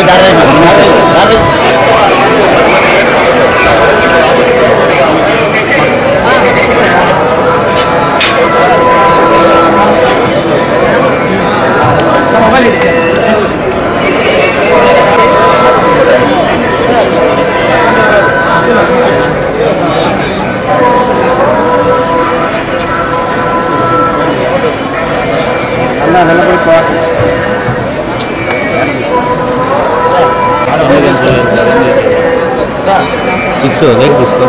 six like తీసుకో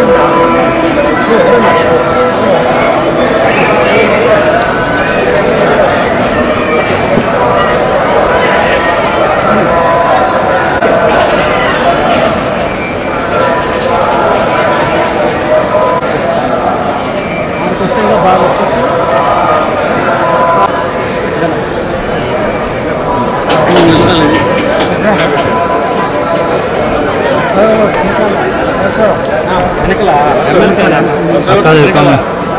కాదు కాదు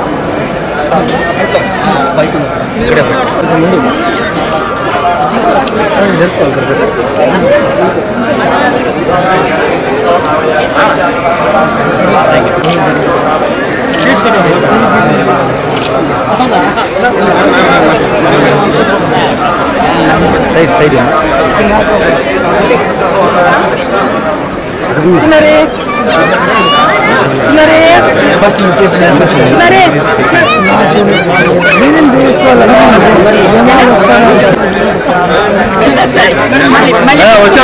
సైడ్ సైడ్ వచ్చా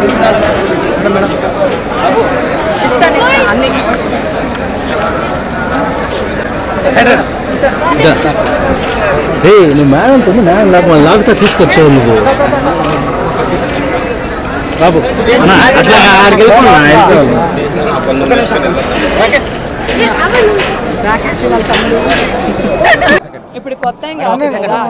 ఏ నువ్వు మేడం ఉంది మేడం నాకు మళ్ళీ లాగుతా తీసుకొచ్చావు నువ్వు బాబు అన్న, అట్లా ఆడికి వెళ్ళిపోనా రాకేష్ వాళ్ళ తమ్ముడు ఇప్పుడు కొత్త ఏం కాదు కదా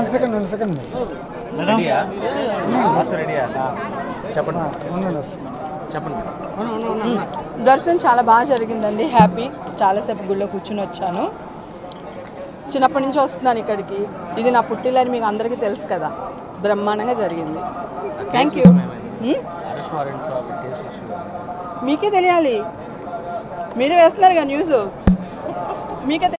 దర్శనం చాలా బాగా జరిగిందండి హ్యాపీ చాలాసేపు గుళ్ళో కూర్చుని వచ్చాను చిన్నప్పటి నుంచి వస్తున్నాను ఇక్కడికి ఇది నా పుట్టిల్లని మీకు అందరికీ తెలుసు కదా బ్రహ్మాండంగా జరిగింది థ్యాంక్ యూ మీకే తెలియాలి మీరే వేస్తున్నారు కదా న్యూస్ మీకే తె-